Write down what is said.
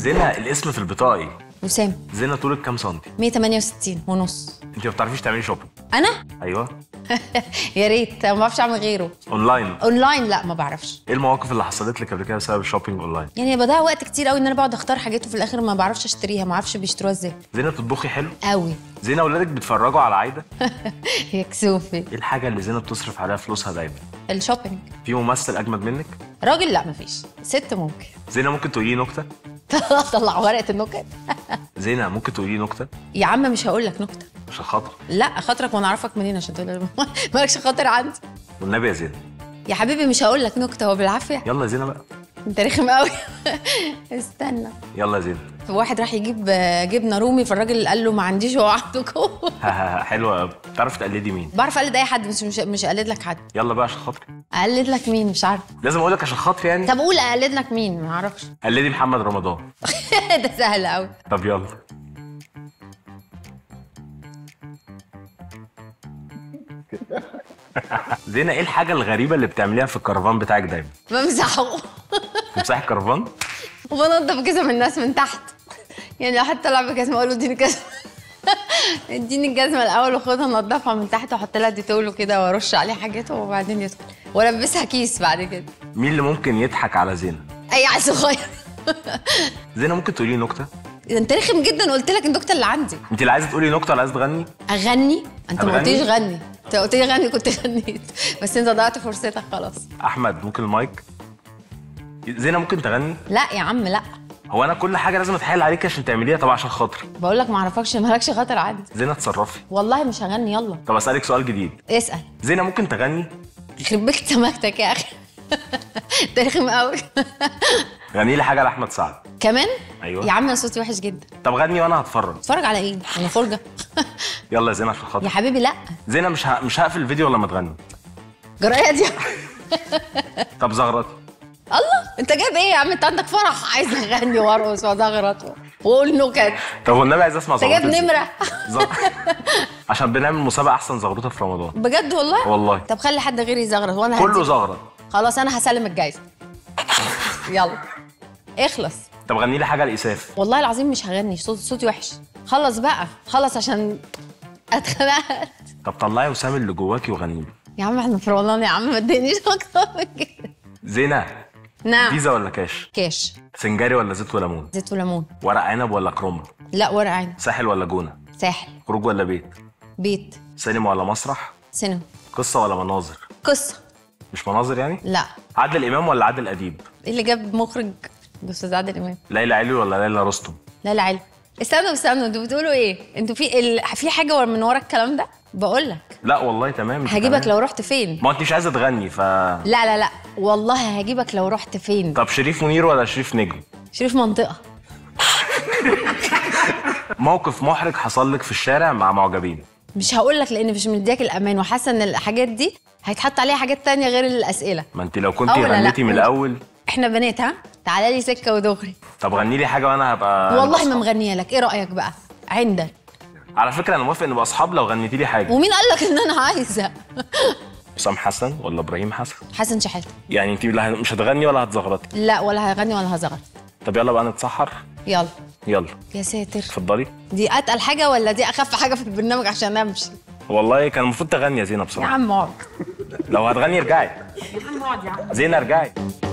زينة الاسم في البطاقه ايه وسام زينة طولك كام سنتي 168 ونص انت ما بتعرفيش تعملي شوبينج انا ايوه يا ريت ما بعرفش اعمل غيره اونلاين اونلاين لا ما بعرفش ايه المواقف اللي حصلت لك قبل كده بسبب الشوبينج اونلاين يعني بضيع وقت كتير قوي ان انا بقعد اختار حاجات وفي الاخر ما بعرفش اشتريها ما اعرفش بيشتروها ازاي زينة بتطبخي حلو قوي زينة اولادك بيتفرجوا على عايده يا كسوفي ايه الحاجه اللي زينة بتصرف عليها فلوسها دايما الشوبينج في ممثل اجمد منك راجل لا مفيش ست ممكن زينة ممكن تقولي لي نكته طلع ورقه النكت زينة ممكن تقولي لي نكته يا عم مش هقول لك نكته عشان خاطر لا خاطرك وانا اعرفك منين عشان تقول لي مالكش خاطر عندي والنبي يا زينة يا حبيبي مش هقول لك نكته هو بالعافيه يلا يا زينة بقى انت رخم قوي استنى يلا يا زينة واحد راح يجيب جبنه رومي فالراجل قال له ما عنديش هو عنده جوه حلوه قوي بتعرف تقلدي مين بعرف اقلد اي حد بس مش مش اقلد لك حد يلا بقى عشان خاطري اقلد لك مين مش عارف لازم اقول لك عشان خاطري يعني طب قول اقلد لك مين ما اعرفش قلدي محمد رمضان ده سهل قوي طب يلا زينة ايه الحاجة الغريبة اللي بتعمليها في الكرفان بتاعك دايما؟ بمسحه تمسحي الكرفان؟ وبنضف جزم الناس من تحت يعني لو حد طلع بجزمه اقول له اديني جزمه اديني الجزمه الاول واخدها انضفها من تحت واحط لها ديتول وكده وارش عليها حاجات وبعدين يدخل والبسها كيس بعد كده مين اللي ممكن يضحك على زينة؟ اي عيل صغير زينة ممكن تقولي لي نكتة؟ انت رخم جدا قلت لك النكته اللي عندي انت اللي عايزة تقولي نكتة ولا عايزة تغني؟ اغني انت ما هتغني؟ قلتليش غني انت قلت لي غني كنت غنيت بس انت ضيعت فرصتك خلاص احمد ممكن المايك؟ زينة ممكن تغني؟ لا يا عم لا هو انا كل حاجة لازم اتحايل عليك عشان تعمليها طبعا عشان خاطري بقول لك ما اعرفكش مالكش خاطر عندي زينة اتصرفي والله مش هغني يلا طب اسألك سؤال جديد اسال زينة ممكن تغني؟ يخرب بيت سمكتك يا اخي انت رخم قوي غني لي حاجة لأحمد سعد كمان أيوة. يا عم انا صوتي وحش جدا طب غني وانا هتفرج اتفرج على ايه انا فرجه يلا يا زينة عشان يا خاطري حبيبي لا زينة مش ه... مش هقفل الفيديو لما تغني جرايه دي طب زغرتي الله انت جايب ايه يا عم انت عندك فرح عايز اغني وارقص وازغرط واقول نكت طب والنبي عايز اسمع انت جايب زغرتي نمره زغ... عشان بنعمل مسابقة أحسن زغروطة في رمضان بجد والله والله. طب خلي حد غيري يزغرط وانا كله هديك. زغرة خلاص انا هسلم الجايزه يلا اخلص طب غني لي حاجة لإساف والله العظيم مش هغني صوت صوتي وحش خلص بقى خلص عشان اتخنقت طب طلعي وسام اللي جواكي وغني لي يا عم احنا في رمضان يا عم ما تدينيش اكتر من كده زينة نعم بيزا ولا كاش كاش سنجاري ولا زيت وليمون زيت وليمون ورق عنب ولا كرنب لا ورق عنب ساحل ولا جونة ساحل خروج ولا بيت بيت سينما ولا مسرح سينما قصة ولا مناظر قصه مش مناظر يعني لا عادل إمام ولا عادل أديب ايه اللي جاب مخرج الاستاذ عادل امام ليلى علوي ولا ليلى رستم لا لا علم استنوا استنوا انتوا بتقولوا ايه انتوا في ال... في حاجه ورا من ورا الكلام ده بقول لك لا والله تمام انت هجيبك تمام. لو رحت فين ما انت مش عايزة تغني ف لا لا لا والله هجيبك لو رحت فين طب شريف منير ولا شريف نجم شريف منطقه موقف محرج حصل لك في الشارع مع معجبين مش هقول لك لان مش مدياك الامان وحاسه ان الحاجات دي هيتحط عليها حاجات تانية غير الاسئله ما انت لو كنت أه ولا لا؟ غنيتي من الاول احنا بنات ها تعالى لي سكه ودغري طب غني لي حاجه وانا هبقى والله ما نبقى مغنيه لك ايه رايك بقى عندك أصحاب. على فكره انا موافق نبقى اصحاب لو غنيتي لي حاجه ومين قال لك ان انا عايزه حسام حسن ولا ابراهيم حسن حسن شحاته يعني انت لا- مش هتغني ولا هتزغرطي لا ولا هغني ولا هزغر طب يلا بقى نتسحر يلا يلا يا ساتر اتفضلي دي اتقل حاجه ولا دي اخف حاجه في البرنامج عشان امشي والله كان المفروض تغني يا زينه يا بصراحه عم اقعد لو هتغني ارجعي يا عم اقعد يا عم زينه ارجعي